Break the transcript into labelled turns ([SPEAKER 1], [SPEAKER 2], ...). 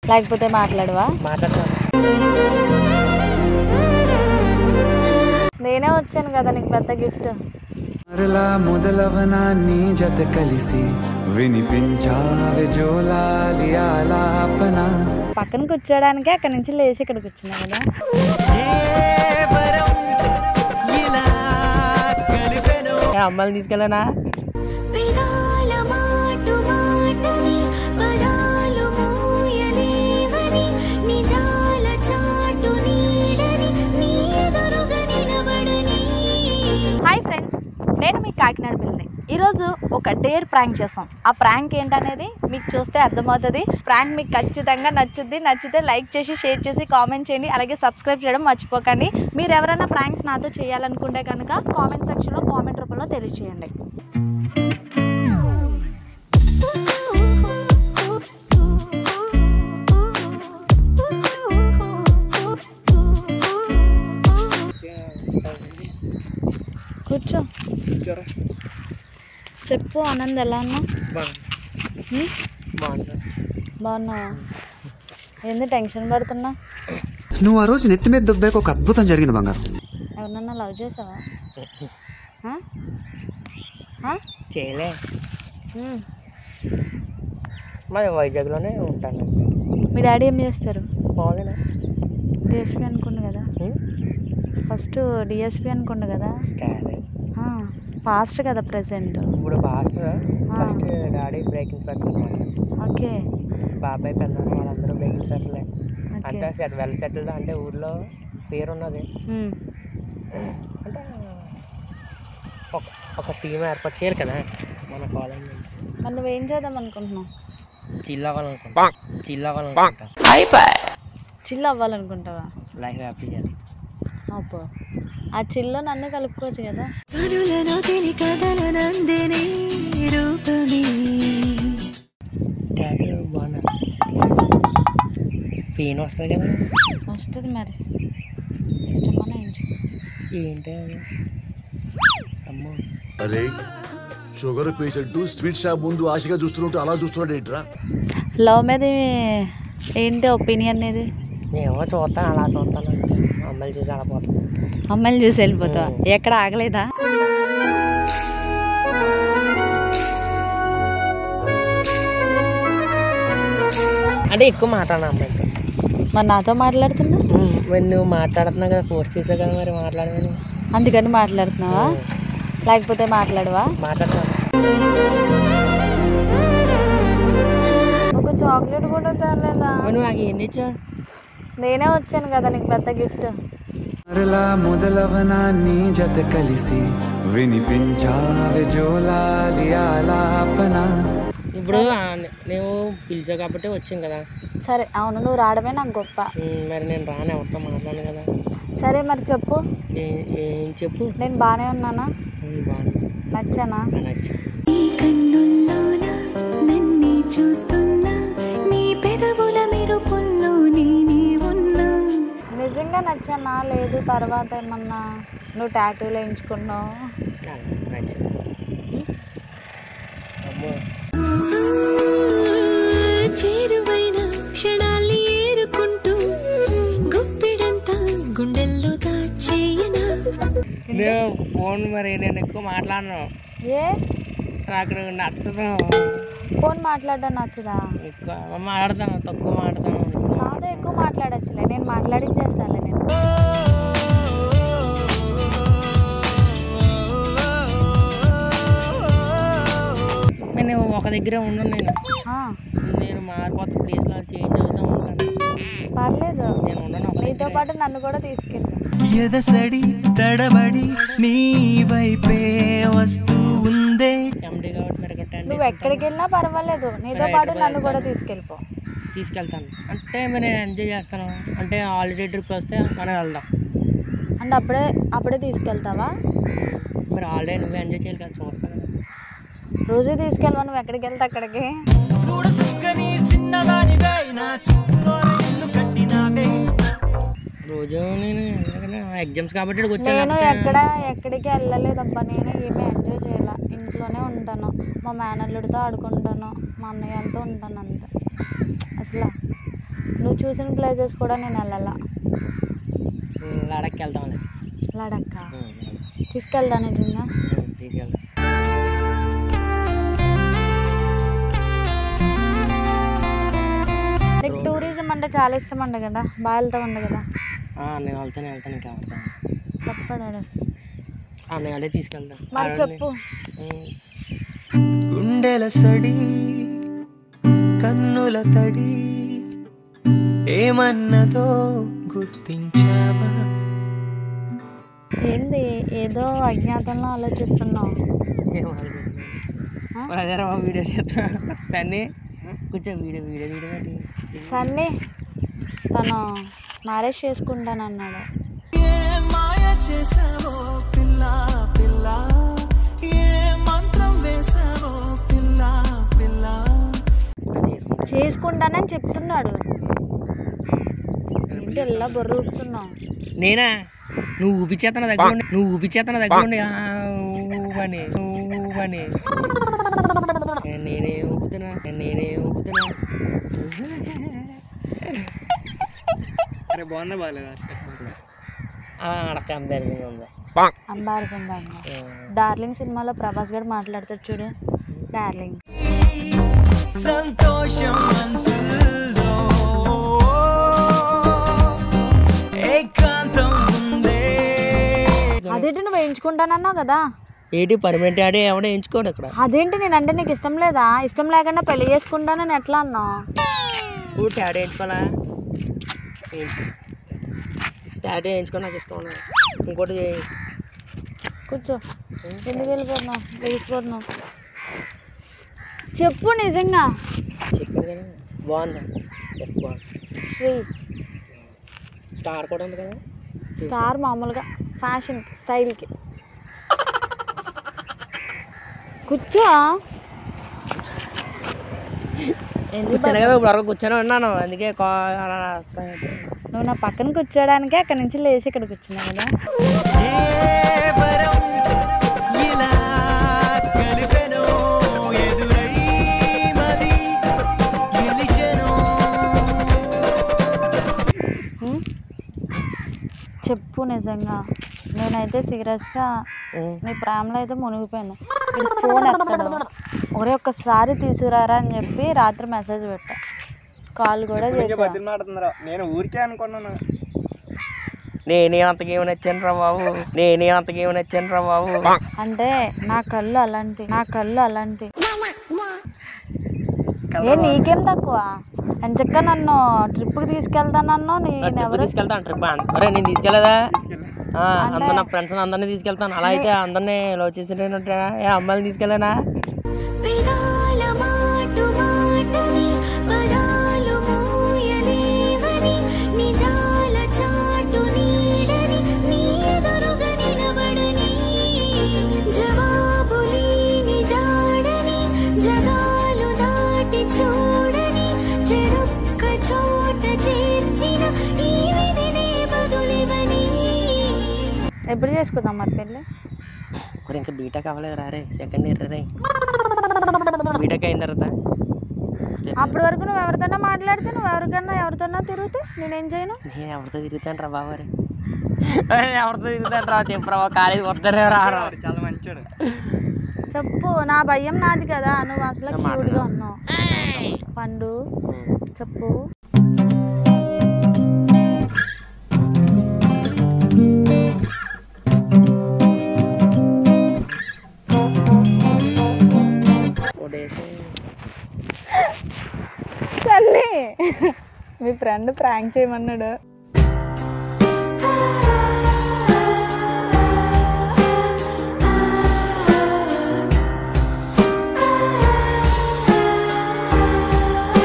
[SPEAKER 1] లేకపోతే మాట్లాడవా
[SPEAKER 2] మాట్లాడతాను
[SPEAKER 1] నేనే వచ్చాను కదా నీకు పెద్ద గిఫ్ట్
[SPEAKER 3] మరలా మొదలవనా నీ జత కలిసి వినిపించావే జోలాలి ఆలాపన
[SPEAKER 1] పక్కన కూర్చోడానికి అక్కడి నుంచి లేచి ఇక్కడ కూర్చున్నా కదా
[SPEAKER 2] ఏ అమ్మాయిని తీసుకెళ్ళానా
[SPEAKER 4] పెదాల మాటు మాటని పదాలు మోయలేవని నిజాల చాటు నీడని నీ ఎదురుగా నిలబడని
[SPEAKER 1] హాయ్ ఫ్రెండ్స్ నేను మీ కాకినాడ పిల్లని ఈరోజు ఒక డేర్ ప్రాంక్ చేస్తాం ఆ ప్రాంక్ ఏంటనేది మీకు చూస్తే అర్థమవుతుంది ప్రాంక్ మీకు ఖచ్చితంగా నచ్చుద్ది నచ్చితే లైక్ చేసి షేర్ చేసి కామెంట్ చేయండి అలాగే సబ్స్క్రైబ్ చేయడం మర్చిపోకండి మీరు ఎవరైనా ప్రాంక్స్ నాతో చేయాలనుకుంటే కనుక కామెంట్ సెక్షన్లో కామెంట్ రూపంలో తెలియచేయండి కూర్చో చెప్పు ఆనంద్ ఎలా ఉన్నా హ్మ్?
[SPEAKER 2] బాగుంది
[SPEAKER 1] బాగున్నావా ఎందుకు టెన్షన్ పడుతున్నా
[SPEAKER 5] నువ్వు ఆ రోజు నెత్తి మీద దుబ్బాక ఒక అద్భుతం జరిగింది బంగారం
[SPEAKER 1] ఎవరన్నా లవ్ చేసావా ఆ? ఆ?
[SPEAKER 2] చేయలే
[SPEAKER 1] హ్మ్.
[SPEAKER 2] మరి వైజాగ్లోనే ఉంటాను
[SPEAKER 1] మీ డాడీ ఏం చేస్తారు
[SPEAKER 2] బాగుంది
[SPEAKER 1] డిఎస్పీ అనుకుండు కదా ఫస్ట్ డిఎస్పీ అనుకుండు కదా
[SPEAKER 2] కాదు
[SPEAKER 1] ఫాస్ట్ కదా ప్రజెంట్
[SPEAKER 2] ఇప్పుడు fast first daddy brake inspector అనమాట
[SPEAKER 1] ఓకే
[SPEAKER 2] బాబాయ్ పెద్దనాన్న వాళ్ళందరూ బ్రేక్ ఇన్స్పెక్టర్లే
[SPEAKER 1] ఓకే
[SPEAKER 2] అంటే సెట్ వెల్ సెటిల్డ్ అంటే ఊర్లో పేరు ఉన్నది
[SPEAKER 1] హ్మ్.
[SPEAKER 2] అంటే ఒక ఒక టీం ఏర్పాటు చేయాలి కదా మన కాలేజ్
[SPEAKER 1] మరి నువ్వేం చేద్దాం అనుకుంటున్నావు
[SPEAKER 2] చిల్ అవ్వాలనుకుంటా చిల్ అవ్వాలనుకుంటా
[SPEAKER 1] చిల్ అవ్వాలనుకుంటావా
[SPEAKER 2] లైఫ్ హ్యాపీ చేస్తా
[SPEAKER 1] అబ్బో ఆ చిల్లో నన్ను కలుపుకోవచ్చు కదా
[SPEAKER 4] కనులను తెలి కదలనందిని రూపమే
[SPEAKER 2] టాటూ బాగున్నా పెయిన్ వస్తుంది కదా
[SPEAKER 1] వస్తుంది మరి ఇష్టమని ఎంచు
[SPEAKER 2] ఏంటి అది? అమ్మో
[SPEAKER 6] అరే షుగర్ పేషెంట్ స్వీట్ షాప్ ముందు ఆశగా చూస్తున్నట్టు అలా చూస్తున్నాడు ఏంట్రా
[SPEAKER 1] లవ్ మీద ఏంటి ఒపీనియన్ ఇది
[SPEAKER 2] ఏమో చూస్తాను అలా చూస్తాను అంతే అమ్మాయిలు చూసి అలా పోతాను
[SPEAKER 1] అమ్మాయిని చూసి వెళ్ళిపోతావా ఎక్కడ ఆగలేదా
[SPEAKER 2] అంటే ఎక్కువ మాట్లాడిన అమ్మాయితో
[SPEAKER 1] మరి నాతో మాట్లాడుతున్నా
[SPEAKER 2] మరి నువ్వు మాట్లాడుతున్నావు కదా ఫోర్స్ చేసావు కదా మరి మాట్లాడమని
[SPEAKER 1] అందుకని మాట్లాడుతున్నావా లేకపోతే మాట్లాడవా
[SPEAKER 2] మాట్లాడతాను
[SPEAKER 1] ఒక చాక్లెట్ కూడా తేలేదా
[SPEAKER 2] మరి నువ్వు నాకు ఏం తెచ్చావు
[SPEAKER 1] నేనే వచ్చాను కదా నీకు పెద్ద గిఫ్ట్
[SPEAKER 3] మరలా మొదలవనా నీ జత కలిసి వినిపించావే జోలాలి ఆలాపన
[SPEAKER 2] ఇప్పుడు ఆ, నువ్వు పిలిచావు కాబట్టి వచ్చాం కదా
[SPEAKER 1] సరే అవును నువ్వు రావడమే నాకు గొప్ప
[SPEAKER 2] ఉమ్, మరి నేను రాను ఎవరితో మాట్లాడను కదా
[SPEAKER 1] సరే మరి చెప్పు
[SPEAKER 2] ఏ- ఏం చెప్పు
[SPEAKER 1] నేను బాగానే ఉన్నానా
[SPEAKER 2] ఉమ్, బాగుంది
[SPEAKER 1] నచ్చానా
[SPEAKER 2] నాకు నచ్చింది.
[SPEAKER 4] నీ కన్నుల్లోన నన్నే చూస్తున్నా నీ పెదవుల మెరుపుల్లో నేనే ఉన్నా
[SPEAKER 1] నిజంగా నచ్చానా లేదు తర్వాత ఏమన్నా నువ్వు టాటూలు వేయించుకున్నావు
[SPEAKER 2] నాకు నచ్చింది అమ్మో
[SPEAKER 4] చేరువైన క్షణాల్ని ఏరుకుంటూ గుప్పిడంతా గుండెల్లో దాచేయనా
[SPEAKER 2] నేను ఫోన్ మరి నేను ఎక్కువ మాట్లాడను
[SPEAKER 1] ఏ
[SPEAKER 2] నాకు నచ్చదు
[SPEAKER 1] ఫోన్ మాట్లాడడం నచ్చదా
[SPEAKER 2] ఎక్కువ మాట్లాడతాను తక్కువ మాట్లాడతాను
[SPEAKER 1] నాతో ఎక్కువ మాట్లాడచ్చులే నేను మాట్లాడించేస్తానులే నేను
[SPEAKER 2] నేను ఒక దగ్గరే ఉండను నేను
[SPEAKER 1] ఆ,
[SPEAKER 2] నేను మారిపోతా ప్లేస్లో చేంజ్ అవుతూ ఉంటాను
[SPEAKER 1] పర్లేదు
[SPEAKER 2] నేను ఉండను ఒక
[SPEAKER 1] నీతో
[SPEAKER 2] దగ్గరే.
[SPEAKER 1] పాటు నన్ను కూడా తీసుకెళ్ళు
[SPEAKER 5] ఎదసడి తడబడి నీ వైపే వస్తూ ఉందే
[SPEAKER 2] ఎండి కాబట్టి మరి ఒక 10
[SPEAKER 1] నువ్వు
[SPEAKER 2] days
[SPEAKER 1] ఎక్కడికి వెళ్ళినా పర్వాలేదు నీతో
[SPEAKER 2] మరి
[SPEAKER 1] పాటు
[SPEAKER 2] హైదరాబాద్
[SPEAKER 1] నన్ను కూడా
[SPEAKER 2] వెళ్తాను.
[SPEAKER 1] తీసుకెళ్ళిపో
[SPEAKER 2] తీసుకెళ్తాను అంటే మరి నేను ఎంజాయ్ చేస్తాను అంటే హాలిడే ట్రిప్ వస్తే మనం వెళ్దాం
[SPEAKER 1] అంటే అప్పుడే అప్పుడే తీసుకెళ్తావా
[SPEAKER 2] మరి హాలిడే నువ్వు ఎంజాయ్ చేయాలి కదా చూస్తాను కదా
[SPEAKER 1] రోజు తీసుకెళ్ళవా నువ్వు ఎక్కడికి వెళ్తే అక్కడికి
[SPEAKER 2] రోజు నేను ఎగ్జామ్స్ కాబట్టి ఇక్కడికి వచ్చాను
[SPEAKER 1] నేను
[SPEAKER 2] లేకపోతే-
[SPEAKER 1] ఎక్కడ ఎక్కడికి వెళ్ళలేదబ్బా నేను ఏమీ ఎంజాయ్ చేయాల ఇంట్లోనే ఉంటాను మా మేనల్లుడితో ఆడుకుంటాను మా అన్నయ్యతో ఉంటాను అంతే అసలు నువ్వు చూసిన ప్లేసెస్ కూడా నేను వెళ్ళాల
[SPEAKER 2] ఉమ్, లడక్కి వెళ్తాంలే
[SPEAKER 1] లడక్క
[SPEAKER 2] ఉమ్,
[SPEAKER 1] తీసుకెళ్తా నిజంగా
[SPEAKER 2] ఉమ్, తీసుకెళ్తాం
[SPEAKER 1] నీకు టూరిజం అంటే చాలా ఇష్టం అండి కదా బాగా వెళ్తా ఉండు కదా
[SPEAKER 2] ఆ, నేను వెళ్తాను వెళ్తాను ఇంకా వెళ్తాను
[SPEAKER 1] చెప్పాడు
[SPEAKER 2] ఆ, నేను అంటే తీసుకెళ్తాను
[SPEAKER 1] మరి చెప్పు
[SPEAKER 2] ఉమ్,
[SPEAKER 7] గుండెల సడి కన్నుల తడి ఏమన్నదో గుర్తించావా
[SPEAKER 1] ఏంది ఏదో అజ్ఞాతంలో ఆలోచిస్తున్నావు
[SPEAKER 2] ఏం ఆలోచించలేదు. మరి అదే రా వీడియో చేస్తా సన్నీ కూర్చో వీడియో వీడియో వీడియో పెట్టి
[SPEAKER 1] సన్నీ తను మ్యారేజ్ చేసుకుంటానన్నాడు
[SPEAKER 7] ఏ మాయ చేసావో పిల్ల పిల్ల ఏ మంత్రం వేసావో పిల్ల పిల్ల
[SPEAKER 2] చేసుకుంటా
[SPEAKER 1] చేసుకుంటానని చెప్తున్నాడు ఏంటి ఎలా బొర్రుతున్నావు
[SPEAKER 2] నేనా నువ్వు ఊపిచ్చేతన దగ్గర ఉండి నువ్వు ఊపిచ్చేతన దగ్గర ఉండి ఆ, ఊ అని ఊ అని నేను నేనే ఊపుతున్నా నేను నేనే ఊపుతున్నా
[SPEAKER 7] అరే బాగుందా బాగాలేదా
[SPEAKER 2] ఆడ కంపారిజన్ ఉంది
[SPEAKER 1] అంబారసింగ్ డార్లింగ్ సినిమాలో ప్రభాస్ గారు మాట్లాడతాడు చూడు డార్లింగ్
[SPEAKER 7] సంతోషం అంచుల్లో ఏకాంతం ఉందే
[SPEAKER 1] అదేంటి నువ్వు వేయించుకుంటానన్నావు కదా
[SPEAKER 2] ఏంటి పర్మనెంట్ ఆడే ఎవడో ఎంచుకోడు అక్కడ
[SPEAKER 1] అదేంటి నేనంటే నీకు ఇష్టం లేదా ఇష్టం లేకుండా పెళ్లి చేసుకుంటానని ఎట్లా అన్నావు
[SPEAKER 2] ఊటి ఆడే ఎంచుకోవాలా టాటూ వేయించుకో నాకు ఇష్టం ఉన్నది ఇంకోటి చేయి.
[SPEAKER 1] కూర్చో ఎందుకు వెళ్ళిపోతున్నావు వెళ్ళిపోతున్నావు చెప్పు నిజంగా
[SPEAKER 2] చెప్పాను కదా బాగుందా ఎస్ బాగుంది
[SPEAKER 1] శ్రీ
[SPEAKER 2] స్టార్ కూడా ఉంది కదా
[SPEAKER 1] స్టార్ మామూలుగా ఫ్యాషన్ స్టైల్కి కూర్చో ఎందుకు
[SPEAKER 2] కూర్చాను కదా ఇప్పుడు వరకు కూర్చొని ఉన్నాను అందుకే కా అలా రాస్తా
[SPEAKER 1] నువ్వు నా పక్కన కూర్చోడానికే అక్కడి నుంచి లేచి ఇక్కడ కూర్చున్నావు కదా
[SPEAKER 7] ఏ వరం ఇలా కలిసెను ఎదురై మది గెలిచెను
[SPEAKER 1] ఉం? చెప్పు నిజంగా నేనైతే సీరియస్గా నీ ప్రేమలో అయితే మునిగిపోయాను ఇది ఫోన్ ఎత్తాడు ఒరే ఒక్కసారి తీసుకురారా అని చెప్పి రాత్రి మెసేజ్ పెట్టా కాల్ కూడా చేసా
[SPEAKER 7] నేను ఊరికే అనుకున్నాను
[SPEAKER 2] నేనే అంతకేమి నచ్చాను రా బాబు నేనే అంతకేమి నచ్చాను రా బాబు
[SPEAKER 1] అంటే నా కళ్ళు అలాంటి నా కళ్ళు అలాంటి ఏ నీకేం తక్కువ ఎంచక్క నన్ను ట్రిప్కి తీసుకెళ్తానన్నా నేను ఎవరు
[SPEAKER 2] తీసుకెళ్తాను ట్రిప్ అరే నేను తీసుకెళ్ళదా ఆ, అందరు నా ఫ్రెండ్స్ అందరినీ తీసుకెళ్తాను అలా అయితే అందరినీ లవ్ చేసినట్టు ఏ అమ్మాయిని తీసుకెళ్ళానా
[SPEAKER 4] పెదాల మాటు మాటని పదాలు మోయలేవని నిజాల చాటు నీడని నీ ఎదురుగా నిలబడని జవాబు లేని జాడని జగాలు దాటి చూడని చెరుక్క చోట చేర్చిన ఈ విధినే బదులివని
[SPEAKER 1] ఎప్పుడు చేసుకుందాం మరి పెళ్ళి
[SPEAKER 2] మరి ఇంకా బీటెక్ అవ్వలేదు రా రే సెకండ్ ఇయర్ రే బీటెక్ అయిన తర్వాత
[SPEAKER 1] అప్పటి వరకు నువ్వు ఎవరితోనో మాట్లాడితే నువ్వు ఎవరికన్నా ఎవరితోనో తిరిగితే నేనేం చేయను
[SPEAKER 2] నేను ఎవరితో తిరుగుతాను రా బాబు రే ఎవరితో తిరుగుతాను రా చెప్పరా కాలేజీ వస్తారే రా
[SPEAKER 7] చాలా మంచోడు
[SPEAKER 1] చెప్పు నా భయం నాది కదా నువ్వు అసలు
[SPEAKER 2] నేను
[SPEAKER 1] క్యూట్గా
[SPEAKER 2] మాట్లాడను.
[SPEAKER 1] ఉన్నావు పండు చెప్పు
[SPEAKER 2] ఒకటేసి
[SPEAKER 1] చల్లి మీ ఫ్రెండ్ ప్రాంక్ చేయమన్నాడు